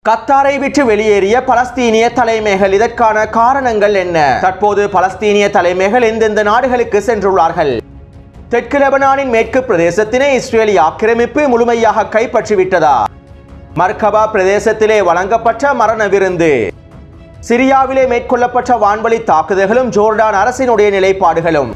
கத்தாரை விட்டு வெளியேறிய பலஸ்தீனிய தலைமைகள் இதற்கான காரணங்கள் என்ன தற்போது பலஸ்தீனிய தலைமைகள் எந்தெந்த நாடுகளுக்கு சென்றுள்ளார்கள் தெற்கு லெபனானின் மேற்கு பிரதேசத்தினை இஸ்ரேலி ஆக்கிரமிப்பு முழுமையாக கைப்பற்றிவிட்டதா மர்கபா பிரதேசத்திலே வழங்கப்பட்ட மரண விருந்து சிரியாவிலே மேற்கொள்ளப்பட்ட வான்வழி தாக்குதல்களும் ஜோர்டான் அரசினுடைய நிலைப்பாடுகளும்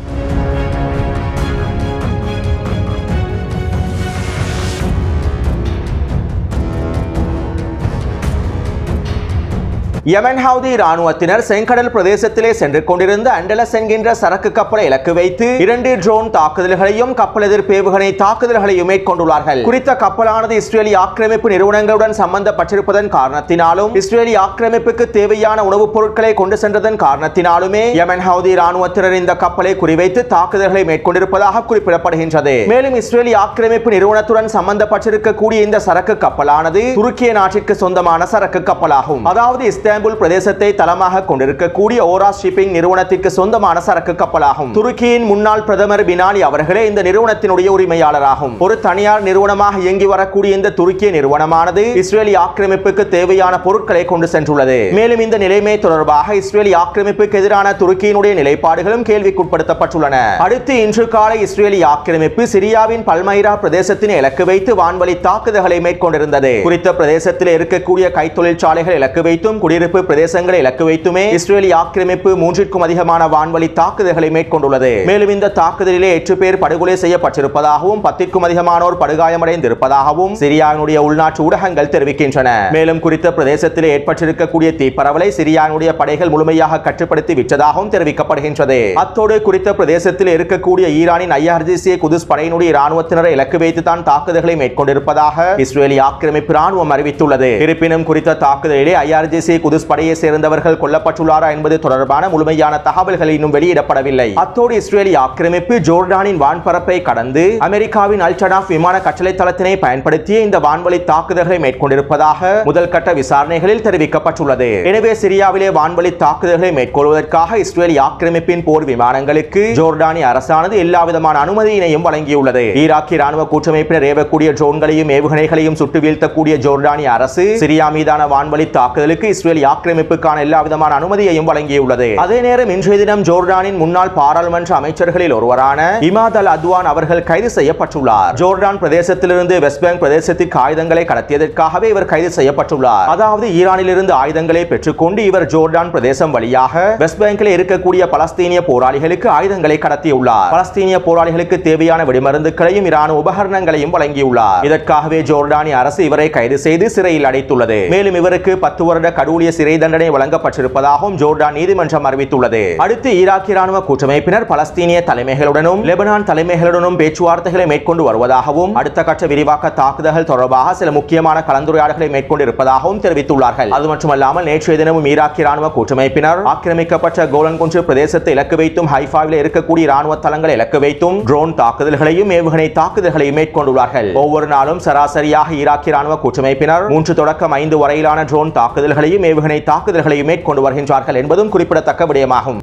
யமன் ஹவுதி ராணுவத்தினர் செங்கடல் பிரதேசத்திலே சென்று கொண்டிருந்த அண்டலஸ் என்கின்ற சரக்கு கப்பலை இலக்கு வைத்து இரண்டு ட்ரோன் தாக்குதல்களையும் கப்பல் எதிர்ப்பேவுகணை தாக்குதல்களையும் மேற்கொண்டுள்ளார்கள் குறித்த கப்பலானது இஸ்ரேலி ஆக்கிரமிப்பு நிறுவனங்களுடன் சம்பந்தப்பட்டிருப்பதன் காரணத்தினாலும் இஸ்ரேலி ஆக்கிரமிப்புக்கு தேவையான உணவுப் பொருட்களை கொண்டு சென்றதன் காரணத்தினாலுமே யமன் ஹவுதி ராணுவத்தினர் இந்த கப்பலை குறிவைத்து தாக்குதல்களை மேற்கொண்டிருப்பதாக குறிப்பிடப்படுகின்றது மேலும் இஸ்ரேலி ஆக்கிரமிப்பு நிறுவனத்துடன் சம்பந்தப்பட்டிருக்கக்கூடிய இந்த சரக்கு கப்பலானது துருக்கிய நாட்டிற்கு சொந்தமான சரக்கு கப்பலாகும் அதாவது இஸ்தான்புல் பிரதேசத்தை தளமாக கொண்டிருக்கக்கூடிய ஓரா ஷிப்பிங் நிறுவனத்திற்கு சொந்தமான சரக்கு கப்பலாகும் துருக்கியின் முன்னாள் பிரதமர் பினாலி அவர்களே இந்த நிறுவனத்தினுடைய உரிமையாளராகும் ஒரு தனியார் நிறுவனமாக இயங்கி வரக்கூடிய இந்த துருக்கிய நிறுவனமானது இஸ்ரேலி ஆக்கிரமிப்புக்கு தேவையான பொருட்களை கொண்டு சென்றுள்ளது மேலும் இந்த நிலைமை தொடர்பாக இஸ்ரேலி ஆக்கிரமிப்புக்கு எதிரான துருக்கியினுடைய நிலைப்பாடுகளும் கேள்விக்குட்படுத்தப்பட்டுள்ளன அடுத்து இன்று காலை இஸ்ரேலி ஆக்கிரமிப்பு சிரியாவின் பல்மைரா பிரதேசத்தினை இலக்கு வைத்து வான்வழி தாக்குதல்களை மேற்கொண்டிருந்தது குறித்த பிரதேசத்தில் இருக்கக்கூடிய கைத்தொழிற்சாலைகள் இலக்கு வைத்தும் குடியிருப்பு பிரதேசங்களை இலக்கு வைத்துமே இஸ்ரேலி ஆக்கிரமிப்பு மூன்றிற்கும் அதிகமான வான்வழி தாக்குதல்களை மேற்கொண்டுள்ளது மேலும் இந்த தாக்குதலிலே எட்டு பேர் படுகொலை செய்யப்பட்டிருப்பதாகவும் பத்திற்கும் அதிகமானோர் படுகாயமடைந்திருப்பதாகவும் சிரியாவினுடைய உள்நாட்டு ஊடகங்கள் தெரிவிக்கின்றன மேலும் குறித்த பிரதேசத்தில் ஏற்பட்டிருக்கக்கூடிய தீப்பரவலை சிரியானுடைய படைகள் முழுமையாக கட்டுப்படுத்தி விட்டதாகவும் தெரிவிக்கப்படுகின்றது அத்தோடு குறித்த பிரதேசத்தில் இருக்கக்கூடிய ஈரானின் ஐஆர்ஜிசி குதுஸ் படையினுடைய இராணுவத்தினரை இலக்கு வைத்து தான் தாக்குதல்களை மேற்கொண்டிருப்பதாக இஸ்ரேலி ஆக்கிரமிப்பு ராணுவம் அறிவித்துள்ளது இருப்பினும் குறித்த தாக்குதலிலே ஐஆர்ஜிசி குதுஸ் படையை சேர்ந்தவர்கள் கொல்லப்பட்டுள்ளாரா என்பது தொடர்பான முழுமையான தகவல்கள் இன்னும் வெளியிடப்படவில்லை அத்தோடு இஸ்ரேலி ஆக்கிரமிப்பு ஜோர்டானின் வான்பரப்பை கடந்து அமெரிக்காவின் அல்டனாஃப் விமான கட்டளை தளத்தினை பயன்படுத்திய இந்த வான்வழி தாக்குதல்களை மேற்கொண்டிருப்பதாக முதல் கட்ட விசாரணைகளில் தெரிவிக்கப்பட்டுள்ளது எனவே சிரியாவிலே வான்வழி தாக்குதல்களை மேற்கொள்வதற்காக இஸ்ரேலி ஆக்கிரமிப்பின் போர் விமானங்களுக்கு ஜோர்டானிய அரசானது எல்லா விதமான அனுமதியினையும் வழங்கியுள்ளது ஈராக்கிய ராணுவ கூட்டமைப்பினர் ஏவக்கூடிய ட்ரோன்களையும் ஏவுகணைகளையும் சுட்டு வீழ்த்தக்கூடிய ஜோர்டானிய அரசு சிரியா மீதான வான்வழி தாக்குதலுக்கு இஸ்ரேல் ஆக்கிரமிப்புக்கான எல்லா விதமான அனுமதியையும் வழங்கியுள்ளது அதே நேரம் இன்றைய தினம் ஜோர்டானின் முன்னாள் பாராளுமன்ற அமைச்சர்களில் ஒருவரான இமாத் அல் அத்வான் அவர்கள் கைது செய்யப்பட்டுள்ளார் ஜோர்டான் பிரதேசத்திலிருந்து வெஸ்ட் பேங்க் பிரதேசத்திற்கு ஆயுதங்களை கடத்தியதற்காகவே இவர் கைது செய்யப்பட்டுள்ளார் அதாவது ஈரானிலிருந்து ஆயுதங்களை பெற்றுக்கொண்டு இவர் ஜோர்டான் பிரதேசம் வழியாக வெஸ்ட் பேங்கில் இருக்கக்கூடிய பலஸ்தீனிய போராளிகளுக்கு ஆயுதங்களை கடத்தியுள்ளார் பலஸ்தீனிய போராளிகளுக்கு தேவையான வெடிமருந்துகளையும் இராணுவ உபகரணங்களையும் வழங்கியுள்ளார் இதற்காகவே ஜோர்டானிய அரசு இவரை கைது செய்து சிறையில் அடைத்துள்ளது மேலும் இவருக்கு பத்து வருட கடூழிய சிறை தண்டனை வழங்கப்பட்டிருப்பதாகவும் ஜோர்டான் நீதிமன்றம் அறிவித்துள்ளது அடுத்து ஈராக்கிய ராணுவ கூட்டமைப்பினர் பலஸ்தீனிய தலைமைகளுடனும் லெபனான் தலைமைகளுடனும் பேச்சுவார்த்தைகளை மேற்கொண்டு வருவதாகவும் அடுத்த கட்ட விரிவாக்க தாக்குதல்கள் தொடர்பாக சில முக்கியமான கலந்துரையாடல்களை மேற்கொண்டிருப்பதாகவும் தெரிவித்துள்ளார்கள் அது மட்டுமல்லாமல் நேற்றைய தினமும் ஈராக்கிய ராணுவ கூட்டமைப்பினர் ஆக்கிரமிக்கப்பட்ட கோலன்குன்று பிரதேசத்தை இலக்கு வைத்தும் ஹைஃபாவில் இருக்கக்கூடிய ராணுவ தளங்களை இலக்கு வைத்தும் ட்ரோன் தாக்குதல்களையும் ஏவுகணை தாக்குதல்களையும் மேற்கொண்டுள்ளார்கள் ஒவ்வொரு நாளும் சராசரியாக ஈராக்கிய ராணுவ கூட்டமைப்பினர் மூன்று தொடக்கம் ஐந்து வரையிலான ட்ரோன் தாக்குதல்களையும் ஏவுகணை தாக்குதல்களையும் மேற்கொண்டு வருகின்றார்கள் என்பதும் குறிப்பிடத்தக்க விடயமாகும்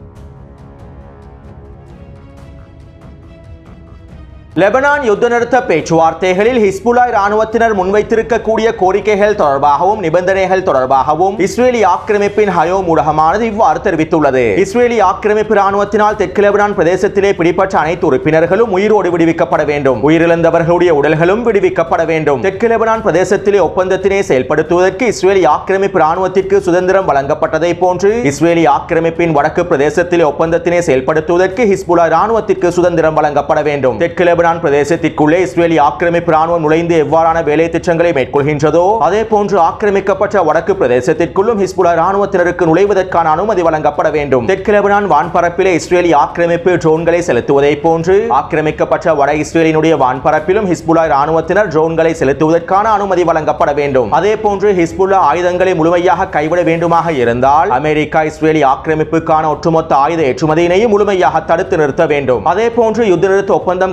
லெபனான் யுத்த நிறுத்த பேச்சுவார்த்தைகளில் ஹிஸ்புல்லா ராணுவத்தினர் முன்வைத்திருக்கக்கூடிய கோரிக்கைகள் தொடர்பாகவும் நிபந்தனைகள் தொடர்பாகவும் இஸ்ரேலி ஆக்கிரமிப்பின் ஹயோ ஊடகமானது இவ்வாறு தெரிவித்துள்ளது இஸ்ரேலி ஆக்கிரமிப்பு ராணுவத்தினால் தெற்கு லெபனான் பிரதேசத்திலே பிடிப்பட்ட அனைத்து உறுப்பினர்களும் உயிரோடு விடுவிக்கப்பட வேண்டும் உயிரிழந்தவர்களுடைய உடல்களும் விடுவிக்கப்பட வேண்டும் தெற்கு லெபனான் பிரதேசத்திலே ஒப்பந்தத்தினை செயல்படுத்துவதற்கு இஸ்ரேலி ஆக்கிரமிப்பு ராணுவத்திற்கு சுதந்திரம் வழங்கப்பட்டதை போன்று இஸ்ரேலி ஆக்கிரமிப்பின் வடக்கு பிரதேசத்திலே ஒப்பந்தத்தினை செயல்படுத்துவதற்கு ஹிஸ்புல்லா ராணுவத்திற்கு சுதந்திரம் வழங்கப்பட வேண்டும் தெற்கு லெபனான் பிரதேசத்திற்குள்ளே இஸ்ரேலி ஆக்கிரமிப்பு ராணுவம் நுழைந்து எவ்வாறான வேலை திட்டங்களை மேற்கொள்கின்றதோ அதே போன்று ஆக்கிரமிக்கப்பட்ட வடக்கு பிரதேசத்திற்குள்ளும் ஹிஸ்புல்லா ராணுவத்தினருக்கு நுழைவதற்கான அனுமதி வழங்கப்பட வேண்டும் தெற்கு லெபனான் வான்பரப்பிலே இஸ்ரேலி ஆக்கிரமிப்பு ட்ரோன்களை செலுத்துவதை போன்று ஆக்கிரமிக்கப்பட்ட வட இஸ்ரேலினுடைய வான்பரப்பிலும் ஹிஸ்புல்லா ராணுவத்தினர் ட்ரோன்களை செலுத்துவதற்கான அனுமதி வழங்கப்பட வேண்டும் அதே போன்று ஹிஸ்புல்லா ஆயுதங்களை முழுமையாக கைவிட வேண்டுமாக இருந்தால் அமெரிக்கா இஸ்ரேலி ஆக்கிரமிப்புக்கான ஒட்டுமொத்த ஆயுத ஏற்றுமதியினையும் முழுமையாக தடுத்து நிறுத்த வேண்டும் அதே போன்று யுத்த நிறுத்த ஒப்பந்தம் கைச்சாத்திட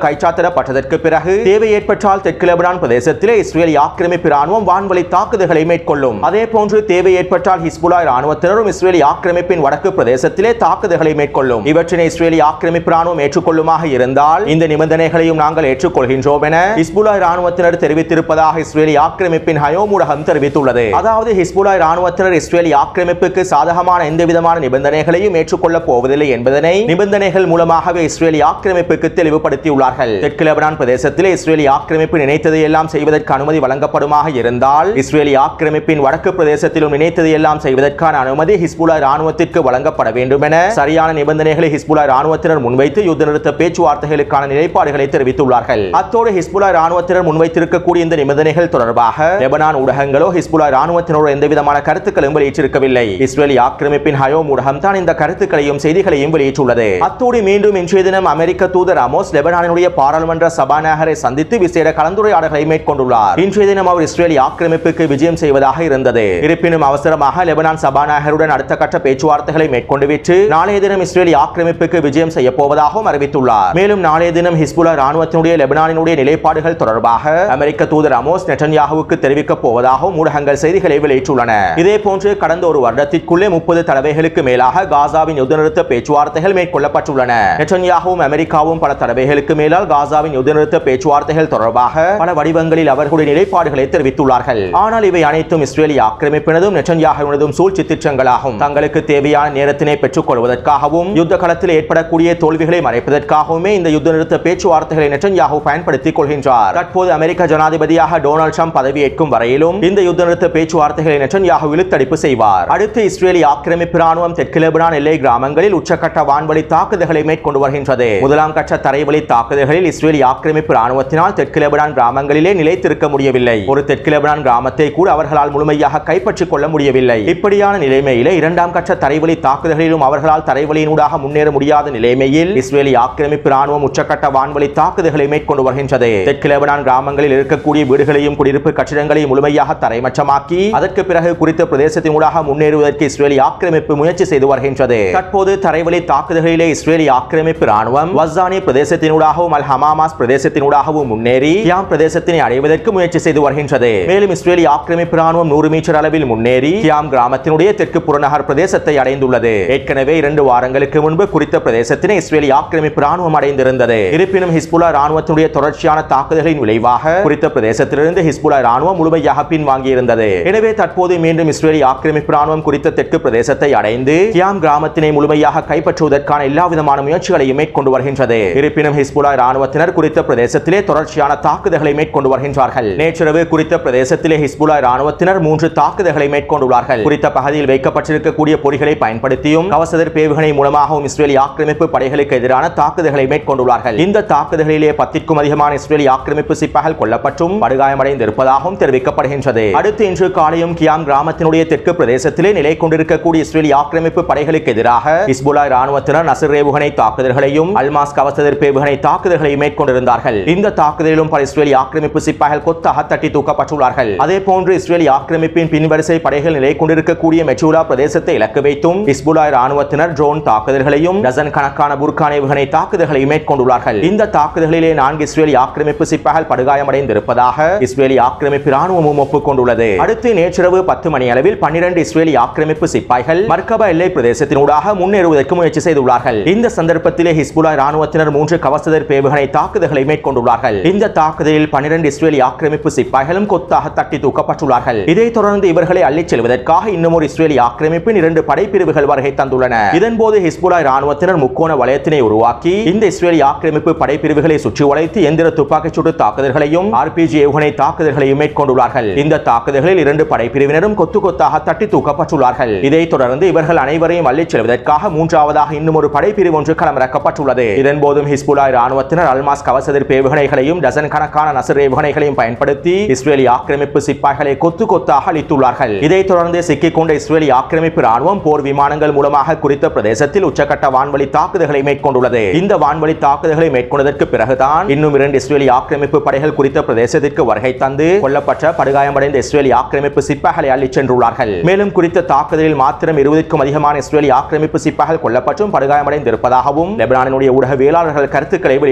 பெறப்பட்டதற்கு பிறகு தேவை ஏற்பட்டால் தெற்கு லெபனான் பிரதேசத்திலே இஸ்ரேலிய ஆக்கிரமிப்பு ராணுவம் வான்வழி தாக்குதல்களை மேற்கொள்ளும் அதே போன்று தேவை ஏற்பட்டால் ஹிஸ்புல்லா ராணுவத்தினரும் இஸ்ரேலிய ஆக்கிரமிப்பின் வடக்கு பிரதேசத்திலே தாக்குதல்களை மேற்கொள்ளும் இவற்றினை இஸ்ரேலிய ஆக்கிரமிப்பு ராணுவம் ஏற்றுக்கொள்ளுமாக இருந்தால் இந்த நிபந்தனைகளையும் நாங்கள் ஏற்றுக்கொள்கின்றோம் என ஹிஸ்புல்லா ராணுவத்தினர் தெரிவித்திருப்பதாக இஸ்ரேலிய ஆக்கிரமிப்பின் ஹயோம் ஊடகம் தெரிவித்துள்ளது அதாவது ஹிஸ்புல்லா ராணுவத்தினர் இஸ்ரேலிய ஆக்கிரமிப்புக்கு சாதகமான எந்த விதமான நிபந்தனைகளையும் ஏற்றுக்கொள்ளப் போவதில்லை என்பதனை நிபந்தனைகள் மூலமாகவே இஸ்ரேலிய ஆக்கிரமிப்புக்கு தெளிவுபடுத்தியுள்ளார்கள் தெற்கு லெபனான் பிரதேசத்தில் இஸ்ரேலிய ஆக்கிரமிப்பு நினைத்ததை எல்லாம் செய்வதற்கு அனுமதி வழங்கப்படுமாக இருந்தால் இஸ்ரேலிய ஆக்கிரமிப்பின் வடக்கு பிரதேசத்திலும் நினைத்ததை எல்லாம் செய்வதற்கான அனுமதி ஹிஸ்புல்லா ராணுவத்திற்கு வழங்கப்பட வேண்டும் என சரியான நிபந்தனைகளை ஹிஸ்புல்லா ராணுவத்தினர் முன்வைத்து யுத்த நிறுத்த பேச்சுவார்த்தைகளுக்கான நிலைப்பாடுகளை தெரிவித்துள்ளார்கள் அத்தோடு ஹிஸ்புல்லா ராணுவத்தினர் முன்வைத்திருக்கக்கூடிய இந்த நிபந்தனைகள் தொடர்பாக லெபனான் ஊடகங்களோ ஹிஸ்புல்லா ராணுவத்தினரோ எந்த விதமான கருத்துக்களும் வெளியிட்டிருக்கவில்லை இஸ்ரேலிய ஆக்கிரமிப்பின் ஹயோம் ஊடகம் தான் இந்த கருத்துக்களையும் செய்திகளையும் வெளியிட்டுள்ளது அத்தோடு மீண்டும் இன்றைய தினம் அமெரிக்க தூதர் அமோஸ் லெபனானுடைய பாராளுமன்ற சபாநாயகரை சந்தித்து விசேட கலந்துரையாடல்களை மேற்கொண்டுள்ளார் இன்றைய தினம் அவர் இஸ்ரேலிய ஆக்கிரமிப்புக்கு விஜயம் செய்வதாக இருந்தது இருப்பினும் அவசரமாக லெபனான் சபாநாயகருடன் அடுத்த கட்ட பேச்சுவார்த்தைகளை மேற்கொண்டு விட்டு நாளைய தினம் இஸ்ரேலிய ஆக்கிரமிப்புக்கு விஜயம் செய்ய போவதாகவும் அறிவித்துள்ளார் மேலும் நாளைய தினம் ஹிஸ்புல்லா ராணுவத்தினுடைய லெபனானினுடைய நிலைப்பாடுகள் தொடர்பாக அமெரிக்க தூதர் அமோஸ் நெட்டன்யாகுவுக்கு தெரிவிக்கப் போவதாகவும் ஊடகங்கள் செய்திகளை வெளியிட்டுள்ளன இதே போன்று கடந்த ஒரு வருடத்திற்குள்ளே முப்பது தடவைகளுக்கு மேலாக காசாவின் யுத்த நிறுத்த பேச்சுவார்த்தைகள் மேற்கொள்ளப்பட்டுள்ளன நெட்டன்யாகவும் அமெரிக்காவும் பல தடவைகளுக்கு மேலால் காசாவின் யுத்த நிறுத்த பேச்சுவார்த்தைகள் தொடர்பாக பல வடிவங்களில் அவர்களுடைய நிலைப்பாடுகளை தெரிவித்துள்ளார்கள் ஆனால் இவை அனைத்தும் இஸ்ரேலிய ஆக்கிரமிப்பினதும் நெட்டன்யாகுவினதும் சூழ்ச்சி திட்டங்களாகும் தங்களுக்கு தேவையான நேரத்தினை பெற்றுக் கொள்வதற்காகவும் யுத்த களத்தில் ஏற்படக்கூடிய தோல்விகளை மறைப்பதற்காகவுமே இந்த யுத்த நிறுத்த பேச்சுவார்த்தைகளை நெட்டன்யாகு பயன்படுத்திக் கொள்கின்றார் தற்போது அமெரிக்க ஜனாதிபதியாக டொனால்ட் ட்ரம்ப் பதவியேற்கும் வரையிலும் இந்த யுத்த நிறுத்த பேச்சுவார்த்தைகளை நெட்டன்யாகு இழுத்தடிப்பு செய்வார் அடுத்து இஸ்ரேலிய ஆக்கிரமிப்பு ராணுவம் தெற்கு லெபனான் எல்லை கிராமங்களில் உச்சக்கட்ட வான்வழி தாக்குதல்களை மேற்கொண்டு வருகின்றது முதலாம் கட்ட தரைவழி தாக்குதல்களில் இஸ்ரேலிய ஆக்கிரமிப்பு ராணுவத்தினால் தெற்கு லெபனான் கிராமங்களிலே நிலைத்திருக்க முடியவில்லை ஒரு தெற்கு லெபனான் கிராமத்தை கூட அவர்களால் முழுமையாக கைப்பற்றிக் கொள்ள முடியவில்லை இப்படியான நிலைமையிலே இரண்டாம் கட்ட தரைவழி தாக்குதல்களிலும் அவர்களால் தரைவழியினூடாக முன்னேற முடியாத நிலைமையில் இஸ்ரேலிய ஆக்கிரமிப்பு ராணுவம் உச்சக்கட்ட வான்வழி தாக்குதல்களை மேற்கொண்டு வருகின்றது தெற்கு லெபனான் கிராமங்களில் இருக்கக்கூடிய வீடுகளையும் குடியிருப்பு கட்டிடங்களையும் முழுமையாக தரைமட்டமாக்கி அதற்கு பிறகு குறித்த பிரதேசத்தினூடாக முன்னேறுவதற்கு இஸ்ரேலிய ஆக்கிரமிப்பு முயற்சி செய்து வருகின்றது தற்போது தரைவழி தாக்குதல்களிலே இஸ்ரேலிய ஆக்கிரமிப்பு ராணுவம் வஸ்ஸானி பிரதேசத்தினூடாகவும் அல் ஹமாமாஸ் பிரதேசத்தினூடாகவும் முன்னேறி கியாம் பிரதேசத்தினை அடைவதற்கு முயற்சி செய்து வருகின்றது மேலும் இஸ்ரேலிய ஆக்கிரமிப்பு ராணுவம் நூறு மீட்டர் அளவில் முன்னேறி கியாம் கிராமத்தினுடைய தெற்கு புறநகர் பிரதேசத்தை அடைந்துள்ளது ஏற்கனவே இரண்டு வாரங்களுக்கு முன்பு குறித்த பிரதேசத்தினை இஸ்ரேலிய ஆக்கிரமிப்பு ராணுவம் அடைந்திருந்தது இருப்பினும் ஹிஸ்புல்லா ராணுவத்தினுடைய தொடர்ச்சியான தாக்குதலின் விளைவாக குறித்த பிரதேசத்திலிருந்து ஹிஸ்புல்லா ராணுவம் முழுமையாக பின்வாங்கியிருந்தது எனவே தற்போது மீண்டும் இஸ்ரேலிய ஆக்கிரமிப்பு ராணுவம் குறித்த தெற்கு பிரதேசத்தை அடைந்து கியாம் கிராமத்தினை முழுமையாக கைப்பற்றுவதற்கான எல்லா விதமான முயற்சிகளையும் மேற்கொண்டு வருகின்றது இருப்பினும் ஹிஸ்புல்லா ராணுவத்தினர் குறித்த பிரதேசத்திலே தொடர்ச்சியான தாக்குதல்களை மேற்கொண்டு வருகின்றார்கள் நேற்றிரவு குறித்த பிரதேசத்திலே ஹிஸ்புல்லா ராணுவத்தினர் மூன்று தாக்குதல்களை மேற்கொண்டுள்ளார்கள் குறித்த பகுதியில் வைக்கப்பட்டிருக்கக்கூடிய பொறிகளை பயன்படுத்தியும் கவசதர் பேவுகணை மூலமாகவும் இஸ்ரேலிய ஆக்கிரமிப்பு படைகளுக்கு எதிரான தாக்குதல்களை மேற்கொண்டுள்ளார்கள் இந்த தாக்குதல்களிலே பத்திற்கும் அதிகமான இஸ்ரேலிய ஆக்கிரமிப்பு சிப்பாய்கள் கொல்லப்பட்டும் படுகாயமடைந்திருப்பதாகவும் தெரிவிக்கப்படுகின்றது அடுத்து இன்று காலையும் கியாம் கிராமத்தினுடைய தெற்கு பிரதேசத்திலே நிலை கொண்டிருக்கக்கூடிய இஸ்ரேலிய ஆக்கிரமிப்பு படைகளுக்கு எதிராக இஸ்புல்லா ராணுவத்தினர் நசர் ஏவுகணை தாக்குதல்களையும் அல்மாஸ் கவசதர் பேவுகணை தாக்குதல்களையும் மேற்கொண்டிருந்தார்கள் இந்த தாக்குதலிலும் பல இஸ்ரேலிய ஆக்கிரமிப்பு சிப்பாய்கள் கொத்தாக தட்டி தூக்கப்பட்டுள்ளார்கள் அதே போன்று இஸ்ரேலிய ஆக்கிரமிப்பின் பின்வரிசை படைகள் நிலை கொண்டிருக்கக்கூடிய மெச்சூலா பிரதேசத்தை இலக்கு வைத்தும் இஸ்புல்லா ராணுவத்தினர் ட்ரோன் தாக்குதல்களையும் டசன் கணக்கான புர்கான் ஏவுகணை தாக்குதல்களையும் மேற்கொண்டுள்ளார்கள் இந்த தாக்குதல்களிலே நான்கு இஸ்ரேலிய ஆக்கிரமிப்பு சிப்பாய்கள் படுகாயமடைந்திருப்பதாக இஸ்ரேலிய ஆக்கிரமிப்பு ராணுவமும் ஒப்புக்கொண்டுள்ளது அடுத்து நேற்றிரவு பத்து மணி அளவில் பன்னிரண்டு இஸ்ரேலிய ஆக்கிரமிப்பு சிப்பாய்கள் மர்கபா எல்லை பிரதேசத்தினூடாக முன்னேறுவதற்கு முயற்சி செய்துள்ளார்கள் இந்த சந்தர்ப்பத்திலே ஹிஸ்புல்லா ராணுவத்தினர் மூன்று கவசதர் பேவுகணை தாக்குதல்களை மேற்கொண்டுள்ளார்கள் இந்த தாக்குதலில் பன்னிரண்டு இஸ்ரேலிய ஆக்கிரமிப்பு சிப்பாய்களும் கொத்தாக தட்டி தூக்கப்பட்டுள்ளார்கள் இதைத் தொடர்ந்து இவர்களை அள்ளிச் செல்வதற்காக இன்னும் ஒரு இஸ்ரேலிய ஆக்கிரமிப்பின் இரண்டு படைப்பிரிவுகள் வருகை தந்துள்ளன இதன்போது ஹிஸ்புல்லா ராணுவத்தினர் முக்கோண வலயத்தினை உருவாக்கி இந்த இஸ்ரேலிய ஆக்கிரமிப்பு படைப்பிரிவுகளை சுற்றி வளைத்து எந்திர துப்பாக்கிச் சூடு தாக்குதல்களையும் ஆர்பிஜி ஏவுகணை தாக்குதல்களையும் மேற்கொண்டுள்ளார்கள் இந்த தாக்குதல்களில் இரண்டு படைப்பிரிவினரும் கொத்து கொத்தாக தட்டி தூக்கப்பட்டுள்ளார்கள் இதைத் தொடர்ந்து இவர்கள் அனைவரையும் அள்ளிச் செல்வதற்காக மூன்றாவதாக இன்னும் ஒரு படைப்பிரிவு ஒன்று களமிறக்கப்பட்டுள்ளது இதன்போதும் ஹிஸ்புல்லா ராணுவத்தினர் அல்மாஸ் கவசதிர் ஏவுகணைகளையும் டசன் கணக்கான நசர் ஏவுகணைகளையும் பயன்படுத்தி இஸ்ரேலிய ஆக்கிரமிப்பு சிப்பாய்களை கொத்து கொத்தாக அளித்துள்ளார்கள் இதைத் தொடர்ந்து சிக்கிக் கொண்ட இஸ்ரேலிய ஆக்கிரமிப்பு ராணுவம் போர் விமானங்கள் மூலமாக குறித்த பிரதேசத்தில் உச்சக்கட்ட வான்வழி தாக்குதல்களை மேற்கொண்டுள்ளது இந்த வான்வழி தாக்குதல்களை மேற்கொண்டதற்கு பிறகுதான் இன்னும் இரண்டு இஸ்ரேலிய ஆக்கிரமிப்பு படைகள் குறித்த பிரதேசத்திற்கு வருகை தந்து கொல்லப்பட்ட படுகாயமடைந்த இஸ்ரேலிய ஆக்கிரமிப்பு சிப்பாய்களை அள்ளிச் சென்றுள்ளார்கள் மேலும் குறித்த தாக்குதலில் மாத்திரம் இருபதுக்கும் அதிகமான இஸ்ரேலிய ஆக்கிரமிப்பு சிப்பாய்கள் கொல்லப்பட்டும் படுகாயமடைந்திருப்பதாகவும் லெபனானினுடைய ஊடகவியலாளர்கள் கருத்துக்களை வெளியிட்டுள்ளார்கள்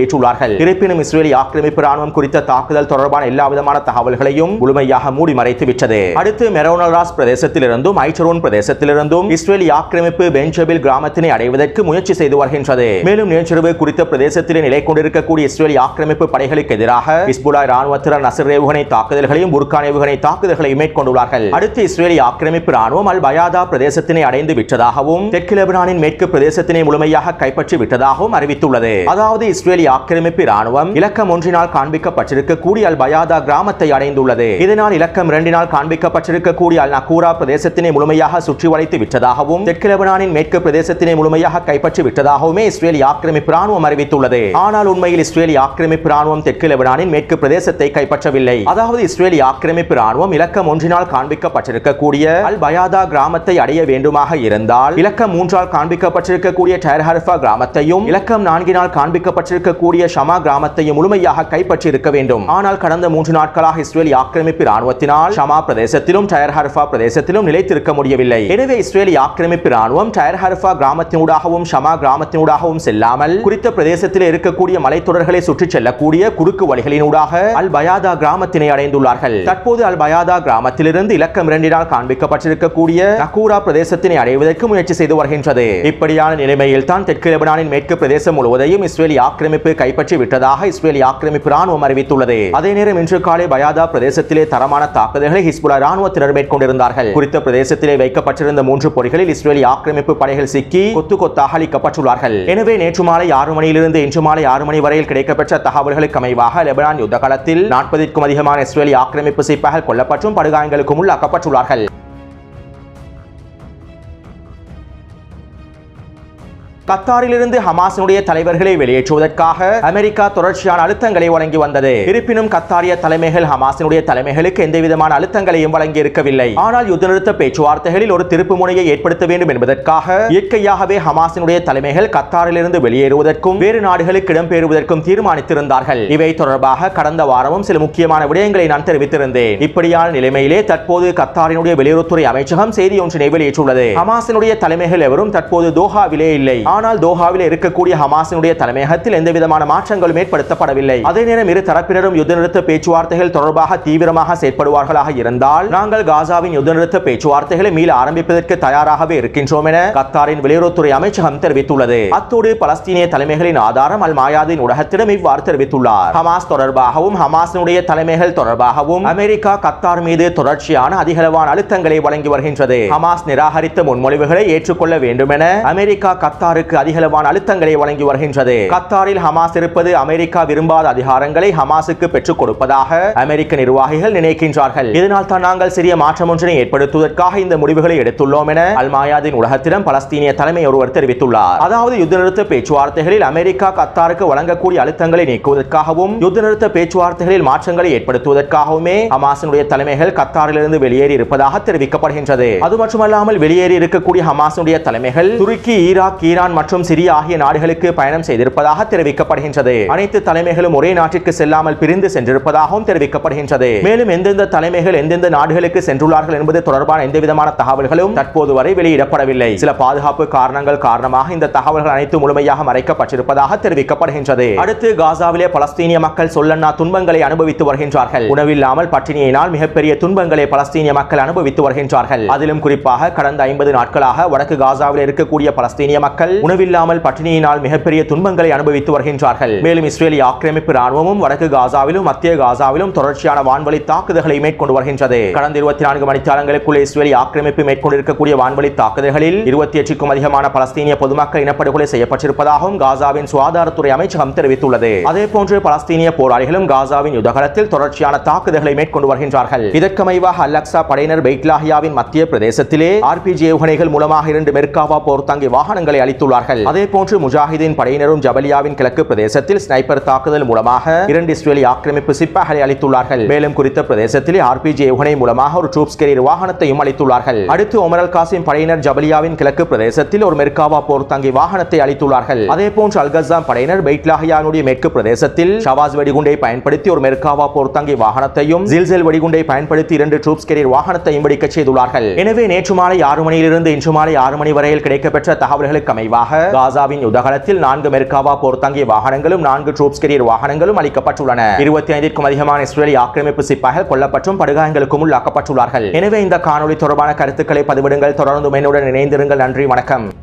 தெரிவித்துள்ளார்கள் இருப்பினும் இஸ்ரேலி ஆக்கிரமிப்பு ராணுவம் குறித்த தாக்குதல் தொடர்பான எல்லா விதமான தகவல்களையும் முழுமையாக மூடி மறைத்து விட்டது அடுத்து மெரோனல்ராஸ் பிரதேசத்திலிருந்தும் ஐச்சரோன் பிரதேசத்திலிருந்தும் இஸ்ரேலி ஆக்கிரமிப்பு பெஞ்சபில் கிராமத்தினை அடைவதற்கு முயற்சி செய்து வருகின்றது மேலும் நேற்றிரவு குறித்த பிரதேசத்திலே நிலை கொண்டிருக்கக்கூடிய இஸ்ரேலி ஆக்கிரமிப்பு படைகளுக்கு எதிராக இஸ்புலா ராணுவத்தினர் நசர் ஏவுகணை தாக்குதல்களையும் புர்கான் ஏவுகணை தாக்குதல்களையும் மேற்கொண்டுள்ளார்கள் அடுத்து இஸ்ரேலி ஆக்கிரமிப்பு ராணுவம் அல் பயாதா பிரதேசத்தினை அடைந்து விட்டதாகவும் தெற்கு லெபனானின் மேற்கு பிரதேசத்தினை முழுமையாக கைப்பற்றி விட்டதாகவும் அறிவித்துள்ளது அதாவது இஸ்ரேலி ஆக்கிரமிப்பு ராணுவம் இலக்கம் ஒன்றினால் காண்பிக்கப்பட்டிருக்கக்கூடிய அல் பயாதா கிராமத்தை அடைந்துள்ளது இதனால் இலக்கம் இரண்டினால் காண்பிக்கப்பட்டிருக்கக்கூடிய அல் நகூரா பிரதேசத்தினை முழுமையாக சுற்றி வளைத்து விட்டதாகவும் தெற்கு லெபனானின் மேற்கு பிரதேசத்தினை முழுமையாக கைப்பற்றி விட்டதாகவுமே இஸ்ரேலி ஆக்கிரமிப்பு ராணுவம் அறிவித்துள்ளது ஆனால் உண்மையில் இஸ்ரேலி ஆக்கிரமிப்பு ராணுவம் தெற்கு லெபனானின் மேற்கு பிரதேசத்தை கைப்பற்றவில்லை அதாவது இஸ்ரேலி ஆக்கிரமிப்பு ராணுவம் இலக்கம் ஒன்றினால் காண்பிக்கப்பட்டிருக்கக்கூடிய அல் பயாதா கிராமத்தை அடைய வேண்டுமாக இருந்தால் இலக்கம் மூன்றால் காண்பிக்கப்பட்டிருக்கக்கூடிய டயர் ஹர்ஃபா கிராமத்தையும் இலக்கம் நான்கினால் காண்பிக்கப்பட்டிருக்கக்கூடிய ஷமா கிராமத்தையும் முழுமையாக கைப்பற்றி இருக்க வேண்டும் ஆனால் கடந்த மூன்று நாட்களாக இஸ்ரேலி ஆக்கிரமிப்பு ராணுவத்தினால் ஷமா பிரதேசத்திலும் டயர் ஹர்ஃபா பிரதேசத்திலும் நிலைத்திருக்க முடியவில்லை எனவே இஸ்ரேலி ஆக்கிரமிப்பு ராணுவம் டயர் ஹர்ஃபா கிராமத்தினூடாகவும் ஷமா கிராமத்தினூடாகவும் செல்லாமல் குறித்த பிரதேசத்தில் இருக்கக்கூடிய மலைத்தொடர்களை சுற்றிச் செல்லக்கூடிய குறுக்கு வழிகளினூடாக அல் பயாதா கிராமத்தினை அடைந்துள்ளார்கள் தற்போது அல் பயாதா கிராமத்திலிருந்து இலக்கம் இரண்டினால் காண்பிக்கப்பட்டிருக்கக்கூடிய நக்கூரா பிரதேசத்தினை அடைவதற்கு முயற்சி செய்து வருகின்றது இப்படியான நிலைமையில் தான் தெற்கு லெபனானின் மேற்கு பிரதேசம் முழுவதையும் இஸ்ரேலி ஆக்கிரமிப்பு கைப்பற்றி விட்டதாக இஸ்ரேலி ஆக்கிரமிப்பு ராணுவம் அறிவித்துள்ளது அதே நேரம் இன்று காலை பயாதா பிரதேசத்திலே தரமான தாக்குதல்களை ஹிஸ்புல்லா ராணுவத்தினர் மேற்கொண்டிருந்தார்கள் குறித்த பிரதேசத்திலே வைக்கப்பட்டிருந்த மூன்று பொறிகளில் இஸ்ரேலி ஆக்கிரமிப்பு படைகள் சிக்கி கொத்து கொத்தாக அளிக்கப்பட்டுள்ளார்கள் எனவே நேற்று மாலை ஆறு மணியிலிருந்து இன்று மாலை ஆறு மணி வரையில் கிடைக்கப்பெற்ற தகவல்களுக்கு அமைவாக லெபனான் யுத்த காலத்தில் நாற்பதிற்கும் அதிகமான இஸ்ரேலி ஆக்கிரமிப்பு சிப்பாய்கள் கொல்லப்பட்டும் படுகாயங்களுக்கும் உள்ளாக்கப்பட்டுள்ளார்கள் கத்தாரிலிருந்து ஹமாஸினுடைய தலைவர்களை வெளியேற்றுவதற்காக அமெரிக்கா தொடர்ச்சியான அழுத்தங்களை வழங்கி வந்தது இருப்பினும் கத்தாரிய தலைமைகள் ஹமாஸினுடைய தலைமைகளுக்கு எந்தவிதமான அழுத்தங்களையும் வழங்கி இருக்கவில்லை ஆனால் யுத்த நிறுத்த பேச்சுவார்த்தைகளில் ஒரு திருப்பு முனையை ஏற்படுத்த வேண்டும் என்பதற்காக இயற்கையாகவே ஹமாஸினுடைய தலைமைகள் கத்தாரிலிருந்து வெளியேறுவதற்கும் வேறு நாடுகளுக்கு இடம்பெயர்வதற்கும் தீர்மானித்திருந்தார்கள் இவை தொடர்பாக கடந்த வாரமும் சில முக்கியமான விடயங்களை நான் தெரிவித்திருந்தேன் இப்படியான நிலைமையிலே தற்போது கத்தாரினுடைய வெளியுறவுத்துறை அமைச்சகம் செய்தி ஒன்றினை வெளியிட்டுள்ளது ஹமாஸினுடைய தலைமைகள் எவரும் தற்போது தோஹாவிலே இல்லை ஆனால் தோஹாவில் இருக்கக்கூடிய ஹமாஸினுடைய தலைமையகத்தில் எந்த விதமான மாற்றங்களும் ஏற்படுத்தப்படவில்லை அதே நேரம் இரு தரப்பினரும் யுத்த நிறுத்த பேச்சுவார்த்தைகள் தொடர்பாக தீவிரமாக செயற்படுவார்களாக இருந்தால் நாங்கள் காசாவின் யுத்த நிறுத்த பேச்சுவார்த்தைகளை மீள ஆரம்பிப்பதற்கு தயாராகவே இருக்கின்றோம் என கத்தாரின் வெளியுறவுத்துறை அமைச்சகம் தெரிவித்துள்ளது அத்தோடு பலஸ்தீனிய தலைமைகளின் ஆதாரம் அல் மாயாதின் ஊடகத்திடம் இவ்வாறு தெரிவித்துள்ளார் ஹமாஸ் தொடர்பாகவும் ஹமாஸினுடைய தலைமைகள் தொடர்பாகவும் அமெரிக்கா கத்தார் மீது தொடர்ச்சியான அதிகளவான அழுத்தங்களை வழங்கி வருகின்றது ஹமாஸ் நிராகரித்த முன்மொழிவுகளை ஏற்றுக்கொள்ள வேண்டும் என அமெரிக்கா கத்தாருக்கு அதிகளவான அழுத்தங்களை வழங்கி வருகின்றது கத்தாரில் ஹமாஸ் இருப்பது அமெரிக்கா விரும்பாத அதிகாரங்களை ஹமாஸுக்கு பெற்றுக் கொடுப்பதாக அமெரிக்க நிர்வாகிகள் நினைக்கின்றார்கள் இதனால் தான் நாங்கள் சிறிய மாற்றம் ஒன்றினை ஏற்படுத்துவதற்காக இந்த முடிவுகளை எடுத்துள்ளோம் என அல்மாயாதின் உலகத்திடம் பலஸ்தீனிய தலைமை ஒருவர் தெரிவித்துள்ளார் அதாவது யுத்த நிறுத்த பேச்சுவார்த்தைகளில் அமெரிக்கா கத்தாருக்கு வழங்கக்கூடிய அழுத்தங்களை நீக்குவதற்காகவும் யுத்த நிறுத்த பேச்சுவார்த்தைகளில் மாற்றங்களை ஏற்படுத்துவதற்காகவுமே ஹமாஸினுடைய தலைமைகள் கத்தாரிலிருந்து வெளியேறி இருப்பதாக தெரிவிக்கப்படுகின்றது அது மட்டுமல்லாமல் வெளியேறி இருக்கக்கூடிய ஹமாஸினுடைய தலைமைகள் துருக்கி ஈராக் ஈரான் மற்றும் சிரியா ஆகிய நாடுகளுக்கு பயணம் செய்திருப்பதாக தெரிவிக்கப்படுகின்றது அனைத்து தலைமைகளும் ஒரே நாட்டிற்கு செல்லாமல் பிரிந்து சென்றிருப்பதாகவும் தெரிவிக்கப்படுகின்றது மேலும் எந்தெந்த தலைமைகள் எந்தெந்த நாடுகளுக்கு சென்றுள்ளார்கள் என்பது தொடர்பான எந்த விதமான தகவல்களும் தற்போது வரை வெளியிடப்படவில்லை சில பாதுகாப்பு காரணங்கள் காரணமாக இந்த தகவல்கள் அனைத்து முழுமையாக மறைக்கப்பட்டிருப்பதாக தெரிவிக்கப்படுகின்றது அடுத்து காசாவிலே பலஸ்தீனிய மக்கள் சொல்லன்னா துன்பங்களை அனுபவித்து வருகின்றார்கள் உணவில்லாமல் பட்டினியினால் மிகப்பெரிய துன்பங்களை பலஸ்தீனிய மக்கள் அனுபவித்து வருகின்றார்கள் அதிலும் குறிப்பாக கடந்த ஐம்பது நாட்களாக வடக்கு காசாவில் இருக்கக்கூடிய பலஸ்தீனிய மக்கள் உணவில்லாமல் பட்டினியினால் மிகப்பெரிய துன்பங்களை அனுபவித்து வருகின்றார்கள் மேலும் இஸ்ரேலிய ஆக்கிரமிப்பு ராணுவமும் வடக்கு காசாவிலும் மத்திய காசாவிலும் தொடர்ச்சியான வான்வழி தாக்குதல்களை மேற்கொண்டு வருகின்றது கடந்த இருபத்தி நான்கு மணித்தாளங்களுக்குள் இஸ்ரேலிய ஆக்கிரமிப்பு மேற்கொண்டிருக்கக்கூடிய வான்வழி தாக்குதல்களில் இருபத்தி எட்டுக்கும் அதிகமான பலஸ்தீனிய பொதுமக்கள் இனப்படுகொலை செய்யப்பட்டிருப்பதாகவும் காசாவின் சுகாதாரத்துறை அமைச்சகம் தெரிவித்துள்ளது அதே போன்று பலஸ்தீனிய போராளிகளும் காசாவின் யுத்தகலத்தில் தொடர்ச்சியான தாக்குதல்களை மேற்கொண்டு வருகின்றார்கள் இதற்கமைவாக அல்லக்சா படையினர் பெய்ட்லாஹியாவின் மத்திய பிரதேசத்திலே ஆர்பிஜி ஏவுகணைகள் மூலமாக இரண்டு மெர்காவா போர் தாங்கி வாகனங்களை அளித்துள்ளார்கள் அதே போன்று முஜாஹிதீன் படையினரும் ஜபலியாவின் கிழக்கு பிரதேசத்தில் ஸ்னைப்பர் தாக்குதல் மூலமாக இரண்டு இஸ்ரேலி ஆக்கிரமிப்பு சிப்பாய்களை அளித்துள்ளார்கள் மேலும் குறித்த பிரதேசத்திலே ஆர்பிஜி ஏவுகணை மூலமாக ஒரு ட்ரூப்ஸ் கேரியர் வாகனத்தையும் அளித்துள்ளார்கள் அடுத்து ஒமரல் காசிம் படையினர் ஜபலியாவின் கிழக்கு பிரதேசத்தில் ஒரு மெர்காவா போர் தாங்கி வாகனத்தை அளித்துள்ளார்கள் அதே போன்று அல்கசாம் படையினர் பெய்ட்லாஹியானுடைய மேற்கு பிரதேசத்தில் ஷவாஸ் வெடிகுண்டை பயன்படுத்தி ஒரு மெர்காவா போர் தாங்கி வாகனத்தையும் ஜில்செல் வெடிகுண்டை பயன்படுத்தி இரண்டு ட்ரூப்ஸ் கேரியர் வாகனத்தையும் வெடிக்கச் செய்துள்ளார்கள் எனவே நேற்று மாலை ஆறு மணியிலிருந்து இன்று மாலை ஆறு மணி வரையில் கிடைக்கப்பெற்ற தகவல்களுக்கு அமைவாக பதிலாக காசாவின் யுத்தகலத்தில் நான்கு மெர்காவா போர்த்தங்கிய வாகனங்களும் நான்கு ட்ரூப்ஸ் கெரியர் வாகனங்களும் அளிக்கப்பட்டுள்ளன இருபத்தி ஐந்திற்கும் அதிகமான இஸ்ரேலிய ஆக்கிரமிப்பு சிப்பாய்கள் கொல்லப்பட்டும் படுகாயங்களுக்கும் உள்ளாக்கப்பட்டுள்ளார்கள் எனவே இந்த காணொளி தொடர்பான கருத்துக்களை பதிவிடுங்கள் தொடர்ந்து என்னுடன் இணைந்திருங்கள் நன்றி வணக்கம்